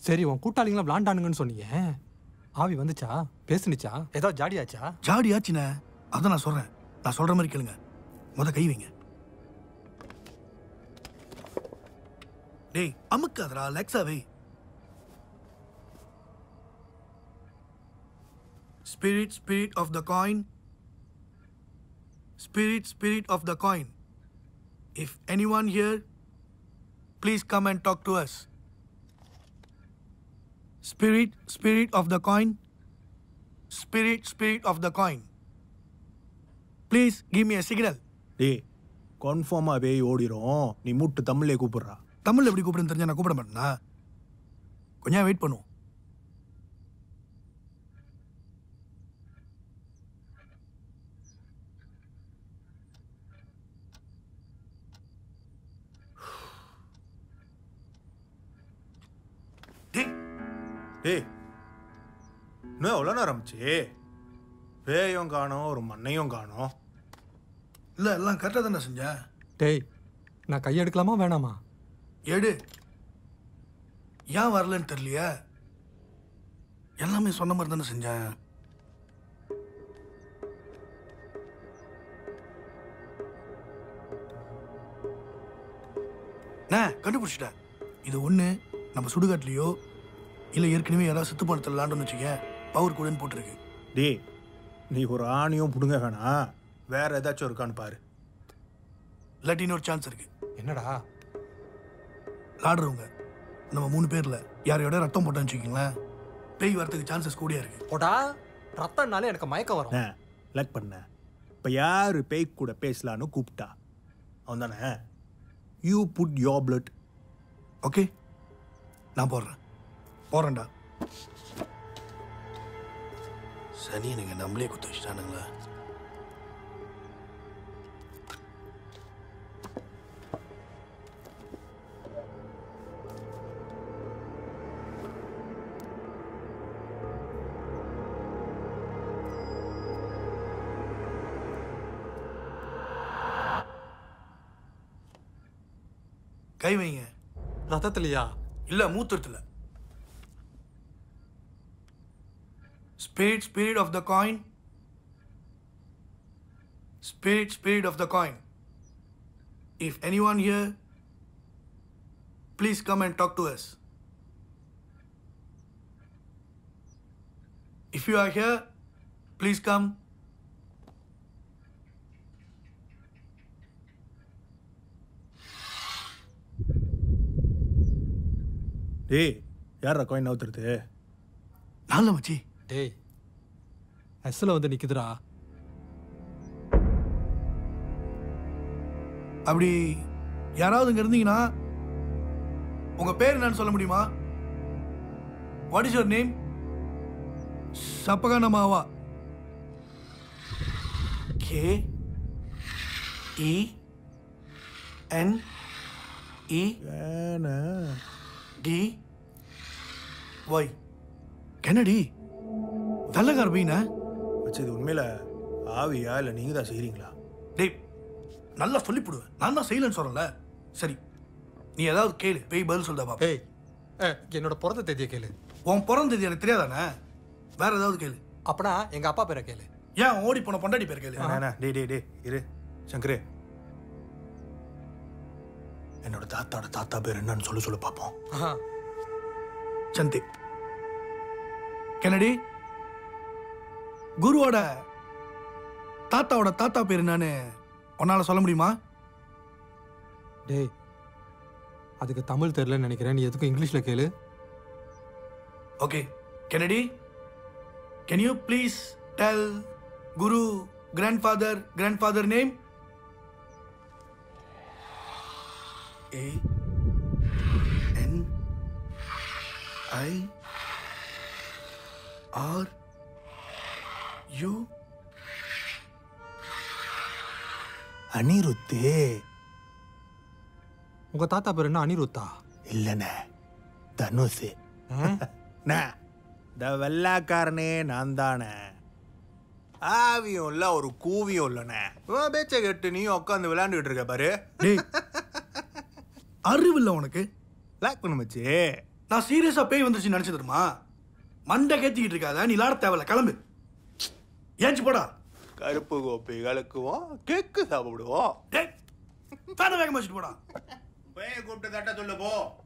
சரி உன் கூட்டாளிங்களா விளாண்டானுங்கன்னு சொன்னீங்க ஆவி வந்துச்சா பேசுனுச்சா ஏதோ ஜாடியாச்சா ஜாடி ஆச்சுண்ணே அதான் நான் சொல்றேன் நான் சொல்ற மாதிரி கேளுங்க முத கை வைங்க டேய் அமுக்காதடா லெக்ஸா வை spirit spirit of the coin spirit spirit of the coin if any one here please come and talk to us spirit spirit of the coin spirit spirit of the coin please give me a signal டேய் கன்ஃபார்மாக பேய் ஓடிரும் நீ மூட்டு தமிழ்லே கூப்பிடுறா தமிழ்ல எப்படி கூப்பிடுன்னு தெரிஞ்சா நான் கூப்பிட மாட்டேனா கொஞ்சம் வெயிட் பண்ணுவோம் டேய் டேய் இன்னும் எவ்வளோ நேரம் ஆச்சு பேயும் காணோம் ஒரு மண்ணையும் காணோம் இல்லை எல்லாம் கரெக்டாக தானே செஞ்சேன் டேய் நான் கையெடுக்கலாமா வேணாமா எடு ஏன் வரலன்னு தெரியலையா எல்லாமே சொன்ன மாதிரி தானே செஞ்சேன் நான் கண்டுபிடிச்சிட்டேன் இது ஒன்று நம்ம சுடுகாட்லேயோ இல்லை ஏற்கனவே யாராவது சித்து பணத்தில் விளாண்டோன்னு வச்சுக்க பவர் கூடன்னு போட்டிருக்கு டேய் நீ ஒரு ஆணியும் பிடுங்க வேணாம் வேற ஏதாச்சும் இருக்கான்னு பாரு இல்லாட்டி இன்னொரு சான்ஸ் இருக்கு என்னடா விளாடுறவங்க நம்ம மூணு பேரில் யாரையோட ரத்தம் போட்டான்னு வச்சுக்கிங்களேன் பேய் வரதுக்கு சான்சஸ் கூடியா இருக்கு போடா ரத்தம்னாலே எனக்கு மயக்கம் வரும் லைக் பண்ண இப்போ யார் பேய் கூட பேசலான்னு கூப்பிட்டா அவன் தானே you put your blood okay நான் போடுறேன் போடுறேன்டா சனி எனக்கு நம்மளே குத்த வச்சுட்டானுங்களா கை வைங்க ரத்தத்துலையா இல்ல மூத்திரத்துல spirit spirit of the coin spirit spirit of the coin if any one here please come and talk to us if you are here please come டேய் யாரா காயின் நவுத்துறது நல்ல மச்சி டேய் எஸ்ல வந்து நிக்குதுடா அப்படி யாராவது இங்க இருந்தீங்கன்னா உங்க பேர் என்னன்னு சொல்ல முடியுமா வாட் இஸ் யுவர் நேம் சப்பகனமாவா கே இ என் இ வேணா டி ஒய் கென்னடி வெள்ளக்கார பையனா வச்சு இது உண்மையில ஆவியா இல்லை நீங்கள் தான் செய்கிறீங்களா டேய் நல்லா சொல்லிவிடுவேன் நான் தான் செய்யலன்னு சொல்றேன்ல சரி நீ ஏதாவது கேளு பேய் பதில் சொல்லுதா பாப்பா ஏய் ஏ, என்னோட பிறந்த தேதியை கேளு உன் பிறந்தது எனக்கு தெரியாதானே வேற ஏதாவது கேளு அப்பனா எங்க அப்பா பேரை கேளு ஏன் ஓடி போன பொண்டாடி பேர் கேளு வேணா டே டே டே இரு சங்கரே என்னோட தாத்தாவோட தாத்தா பேர் என்னன்னு சொல்லு சொல்லு பார்ப்போம் ஆஹா. சந்தி கென்னடி குருவோட தாத்தாவோட தாத்தா பேர் என்னன்னு உன்னால சொல்ல முடியுமா டேய் அதுக்கு தமிழ் தெரியலன்னு நினைக்கிறேன் நீ எதுக்கும் இங்கிலீஷ்ல கேளு okay Kennedy can you please tell குரு grandfather grandfather name A N I R U Anirudh உங்க தாத்தா பேர் என்ன அனிருத்தா இல்லைண்ணே தனுசு அண்ணே, இந்த வெள்ளாக்காரனே நான் தானே ஆவியும் இல்ல ஒரு கூவியும் இல்லைண்ணே உன் பேச்சை கேட்டு நீயும் உட்காந்து விளையாண்டுட்டு இருக்க பாரு டேய் அறிவில்லை உனக்கு லாக் பண்ண மச்சி நான் சீரியஸா பேய் வந்துருச்சுன்னு நினைச்சு தெரியுமா மண்டை கேத்திக்கிட்டு இருக்காத நீ விளாட தேவையில்ல கிளம்பு ஏஞ்சி போடா கருப்பு கோப்பை கலக்குவோம் கேக்கு சாப்பிடுவோம் டேய் ஃபேனை வேகமா வச்சுட்டு போடா பேய கூப்பிட்டு தட்ட சொல்லு போ